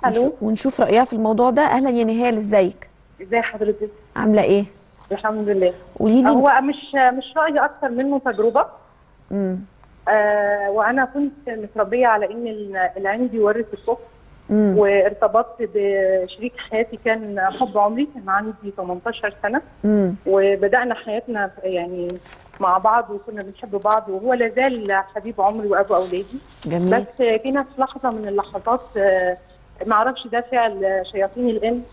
الو ونشوف رايها في الموضوع ده اهلا يا نهال ازيك ازي حضرتك عامله ايه الحمد لله قولي لي هو مش مش رايي اكتر منه تجربه امم آه وانا كنت متربيه على ان ال- العين بيورث الصف امم وارتبطت بشريك حياتي كان حب عمري كان عندي 18 سنه امم وبدانا حياتنا يعني مع بعض وكنا بنحب بعض وهو لا زال حبيب عمري وابو اولادي جميل بس جينا في لحظه من اللحظات آه، ما اعرفش ده فعل شياطين الانس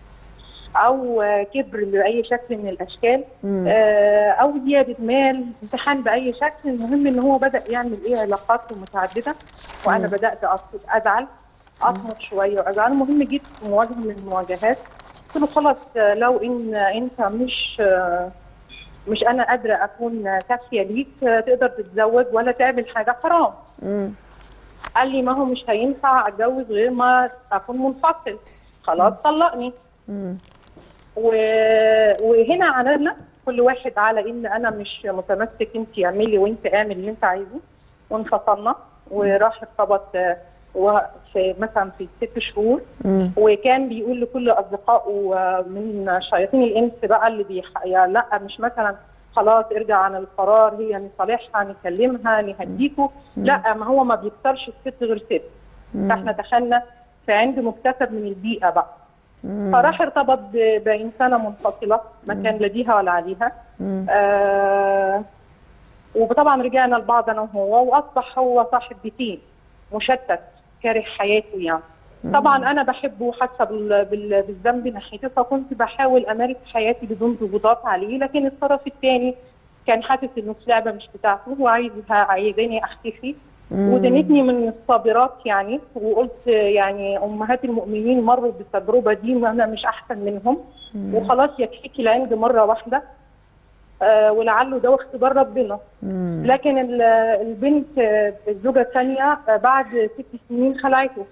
او آه، كبر باي شكل من الاشكال مم. آه، او زياده مال امتحان باي شكل المهم ان هو بدا يعمل ايه علاقات متعدده وانا مم. بدات أص- ازعل اصمت شويه وازعل المهم جيت في مواجهه من المواجهات قلت له خلاص آه، لو ان انت مش آه، مش انا قادره اكون كافيه ليك آه، تقدر تتزوج ولا تعمل حاجه حرام امم قال لي ما هو مش هينفع اتجوز غير ما اكون منفصل خلاص طلقني امم و... وهنا عانينا كل واحد على ان انا مش متمسك انت اعملي وانت اعمل اللي انت عايزه وانفصلنا وراح ارتبط آه، وفي مثلا في ست شهور امم وكان بيقول لكل اصدقائه آه، من شياطين الانس بقى اللي بيح... يعني لا مش مثلا خلاص ارجع عن القرار هي نصالحها نكلمها نهديكوا لا ما هو ما بيكسرش الست غير ست فاحنا دخلنا في عند مكتسب من البيئه بقى فراح ارتبط ب- بانسانه منفصله ما كان لا ليها ولا عليها مم. آه وطبعا رجعنا لبعض انا وهو واصبح هو صاحب بيتين مشتت كاره حياته يعني طبعا انا بحبه وحاسه بال- بال- بالذنب ناحيته فكنت بحاول امارس حياتي بدون ضغوطات عليه لكن الطرف الثاني كان حاسس انه اللعبه مش بتاعته وعايزها عايزاني اختفي ودنتني من الصابرات يعني وقلت يعني امهات المؤمنين مروا بالتجربه دي وانا مش احسن منهم وخلاص يكفيكي العند مره واحده آه ولعله ده اختبار ربنا مم. لكن ال- البنت آه، الزوجه الثانيه آه، بعد ست سنين خلعته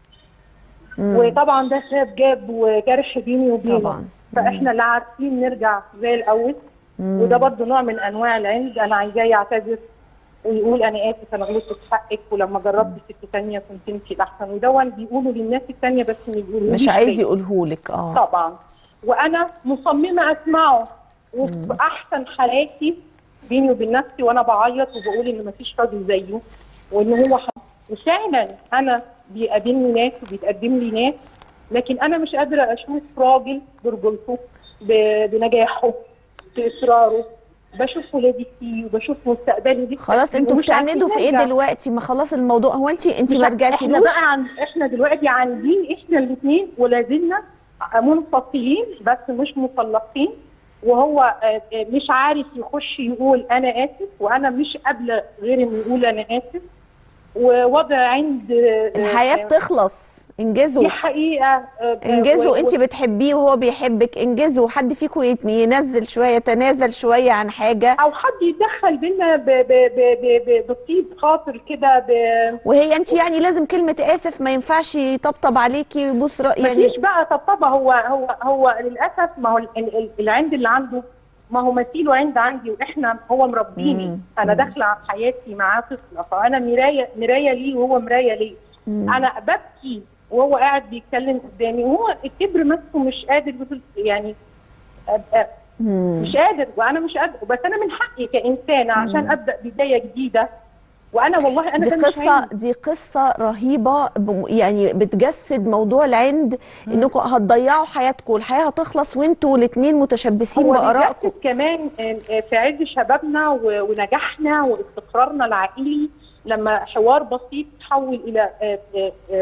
وطبعا ده ساب جاب وجرح بيني وبينه طبعا. فاحنا لا عارفين نرجع زي الاول وده برضه نوع من انواع العند انا عايزاه يعتذر ويقول انا اسف انا غلطت في حقك ولما جربت ست ثانيه كنت انت الاحسن وده بيقولوا للناس الثانيه بس ما يقولوليش مش عايز ليه. يقولهولك اه طبعا وانا مصممه اسمعه وفي احسن حالاتي بيني وبين نفسي وانا بعيط وبقول ان مفيش راجل زيه وان هو حب. وفعلا انا بيقابلني ناس وبيتقدم لي ناس لكن انا مش قادره اشوف راجل برجولته ب- بنجاحه باصراره بشوف ولادي فيه وبشوف مستقبلي دي خلاص انتوا ومش عارفين بتعندوا في ايه نرجع. دلوقتي ما خلاص الموضوع هو انت انت مش ما ع- احنا رجعتيلوش بقى عن احنا دلوقتي عندين احنا الاثنين ولا زلنا منفصلين بس مش مطلقين وهو آه، آه، مش عارف يخش يقول انا اسف وانا مش قابله غير انه يقول انا اسف ووضع عند آه، الحياه آه، بتخلص انجزوا دي حقيقه آه، آه، انجزوا و- انت و- بتحبيه وهو بيحبك انجزوا حد فيكم يت- ينزل شويه يتنازل شويه عن حاجه او حد يتدخل بينا ب- ب- ب- ب- ب- بطيب خاطر كده ب- وهي انت يعني لازم كلمه اسف ما ينفعش يطبطب عليكي ويبوس رأ- مفيش يعني بقى طبطبه هو هو هو للاسف ما هو ال- ال- العند اللي عنده ما هو مثيله عند عندي واحنا هو مربيني مم. انا داخله حياتي معاه طفله فانا مرايه مرايه ليه وهو مرايه ليه انا ببكي وهو قاعد بيتكلم قدامي وهو الكبر نفسه مش قادر يقول- يعني أبقى مم. مش قادر وانا مش قادر بس انا من حقي كانسانه عشان ابدا بدايه جديده وانا والله انا دي ده مش قصة عندي. دي قصة رهيبة بم- يعني بتجسد موضوع العند انكم هتضيعوا حياتكم الحياة هتخلص وانتوا الاتنين متشبثين هو بآرائكم بيجسد كمان آه، آه، في عز شبابنا و- ونجاحنا واستقرارنا العائلي لما حوار بسيط تحول الى آه، آه، آه،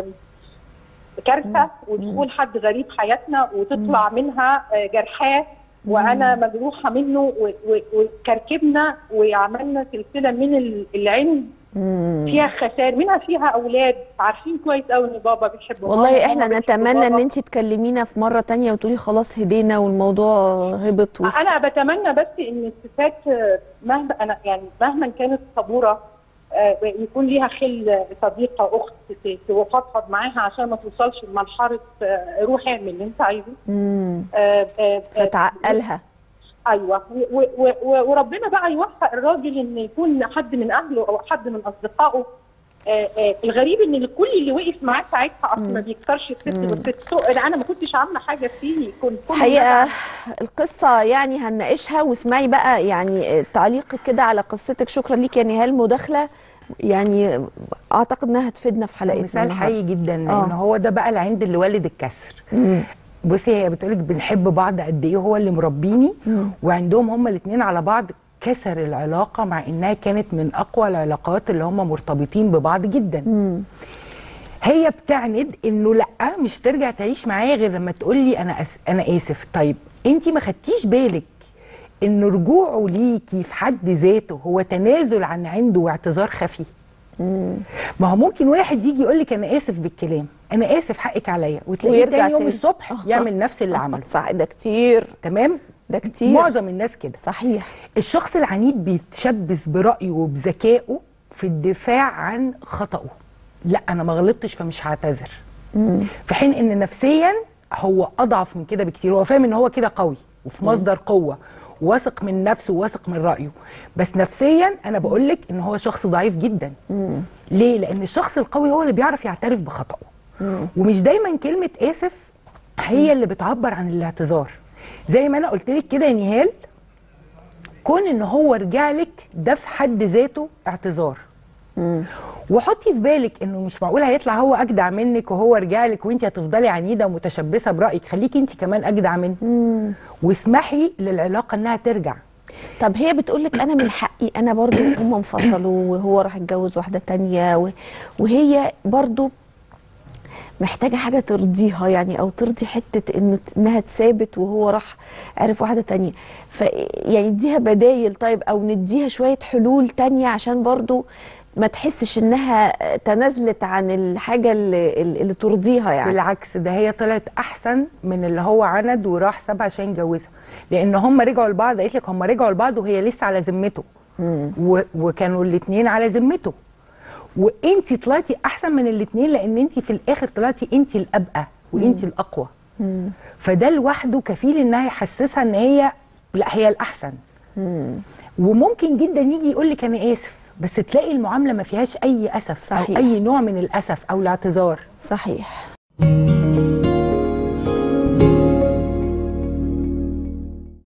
كارثه ودخول حد غريب حياتنا وتطلع منها آه، جرحاه وانا مجروحه منه و- و- وكركبنا وعملنا سلسله من ال- العند مم. فيها خسائر منها فيها اولاد عارفين كويس قوي ان بابا بيحب ماما والله وماما احنا بتحب نتمنى ان بابا. انت تكلمينا في مرة تانية وتقولي خلاص هدينا والموضوع هبط وس... انا بتمنى بس ان الستات آه، مهما انا يعني مهما كانت صبوره آه، يكون ليها خل صديقه اخت ت- تفضفض معاها عشان ما توصلش لمرحله آه، روح اعمل اللي انت عايزه مم. آه، آه، آه، فتعقلها ايوه و- و- و- وربنا بقى يوفق الراجل ان يكون حد من اهله او حد من اصدقائه آه آه الغريب ان الكل اللي وقف معاه ساعتها اصلا ما بيكسرش الست والست سوء انا ما كنتش عامله حاجه فيه كنت كل حقيقة القصة يعني هنناقشها واسمعي بقى يعني تعليقك كده على قصتك شكرا ليك يا نهال مداخلة يعني اعتقد انها هتفيدنا في حلقتنا مثال النهاردة. حي جدا لان آه. هو ده بقى العند اللي والد الكسر مم. بصي هي بتقولك بنحب بعض قد ايه هو اللي مربيني وعندهم هما الاثنين على بعض كسر العلاقه مع انها كانت من اقوى العلاقات اللي هما مرتبطين ببعض جدا مم. هي بتعند انه لا مش ترجع تعيش معايا غير لما تقول لي انا أس... انا اسف طيب انت ما خدتيش بالك ان رجوعه ليكي في حد ذاته هو تنازل عن عنده واعتذار خفي ما هو ممكن واحد يجي يقول لك انا اسف بالكلام انا اسف حقك عليا وتلاقيه ويرجع تاني يوم تاني. الصبح يعمل نفس اللي عمله صح ده كتير تمام ده كتير معظم الناس كده صحيح الشخص العنيد بيتشبث برأيه وبذكائه في الدفاع عن خطأه لا انا ما غلطتش فمش هعتذر في حين ان نفسيا هو اضعف من كده بكتير هو فاهم ان هو كده قوي وفي مصدر قوه واثق من نفسه واثق من رايه بس نفسيا انا بقول لك ان هو شخص ضعيف جدا ليه لان الشخص القوي هو اللي بيعرف يعترف بخطأه ومش دايما كلمه اسف هي اللي بتعبر عن الاعتذار زي ما انا قلت لك كده يا نهال كون ان هو رجع لك ده في حد ذاته اعتذار وحطي في بالك انه مش معقول هيطلع هو اجدع منك وهو رجع لك وانت هتفضلي عنيده ومتشبثه برايك خليكي انت كمان اجدع منه واسمحي للعلاقه انها ترجع طب هي بتقول لك انا من حقي انا برضو هم انفصلوا وهو راح يتجوز واحده تانية و- وهي برضو محتاجه حاجه ترضيها يعني او ترضي حته انه انها تثابت وهو راح عرف واحده تانية ف يعني اديها بدايل طيب او نديها شويه حلول تانية عشان برضو ما تحسش انها تنازلت عن الحاجه اللي, اللي ترضيها يعني بالعكس ده هي طلعت احسن من اللي هو عند وراح سابها عشان يتجوزها لان هم رجعوا لبعض قالت لك هم رجعوا لبعض وهي لسه على ذمته و... وكانوا الاثنين على ذمته وانت طلعتي احسن من الاثنين لان انت في الاخر طلعتي انت الابقى وانت الاقوى فده لوحده كفيل انها يحسسها ان هي لا هي الاحسن وممكن جدا يجي يقول لك انا اسف بس تلاقي المعامله ما فيهاش اي اسف صحيح. او اي نوع من الاسف او الاعتذار صحيح